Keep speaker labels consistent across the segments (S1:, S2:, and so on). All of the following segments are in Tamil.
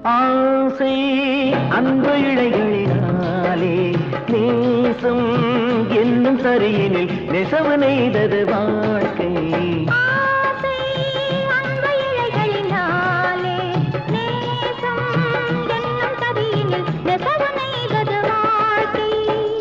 S1: ஆசை அன்பு இழைகளினாலே நேசம் என்னும் சரியினில் நெசவு நெய்தது வாழ்க்கை
S2: ஆசை அன்பு இழைகளினாலே நேசம் என்னும் கதியினில் நெசவு நெய்தது வாழ்க்கை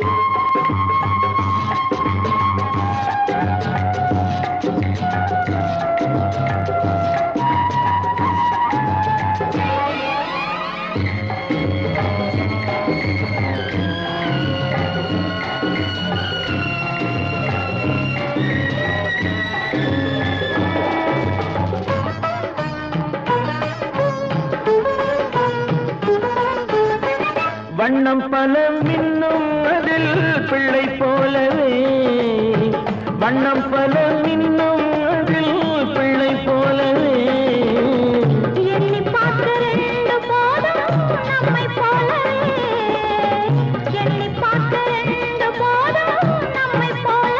S1: வண்ணம் பல மின்னும் அதில் பிள்ளை போலவே வண்ணம் பல மின்னும் அதில் பிள்ளை போலவே
S2: எண்ணி பார்த்த ரெண்டு போதும் நம்மை போலவே எண்ணி பார்த்த ரெண்டு போதும் நம்மை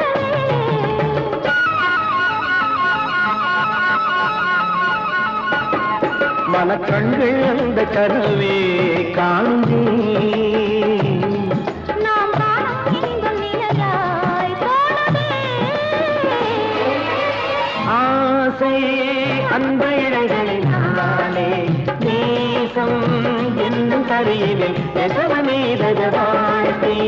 S2: போலவே
S1: மனக்கண்கள் அந்த கனவே காண்பே
S2: நாம் காணும் இன்பம் நிழலாய் போலவே
S1: ஆசை அந்த இழைகளினாலே நேசம் என்னும் கரையினில் நெசவு நெய்தது வாழ்க்கை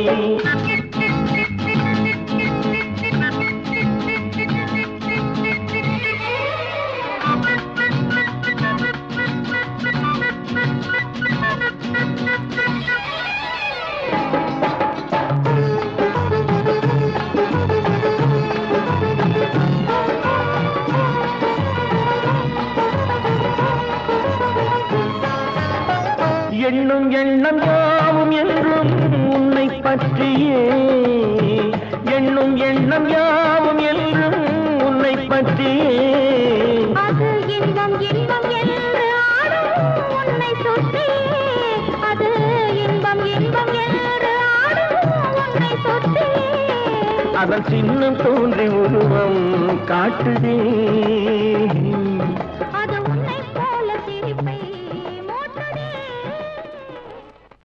S1: எண்ணும் எண்ணம் யாவும் என்றும் உன்னை பற்றியே எண்ணும் எண்ணம் யாவும் என்றும் உன்னை பற்றியே
S2: அது இன்பம் இன்பம் என்று ஆடும் உன்னை சுற்றி அது இன்பம் இன்பம் என்று ஆடும் உன்னை சுற்றி
S1: அதன் சின்னம் தோன்றி உருவம் காட்டுதே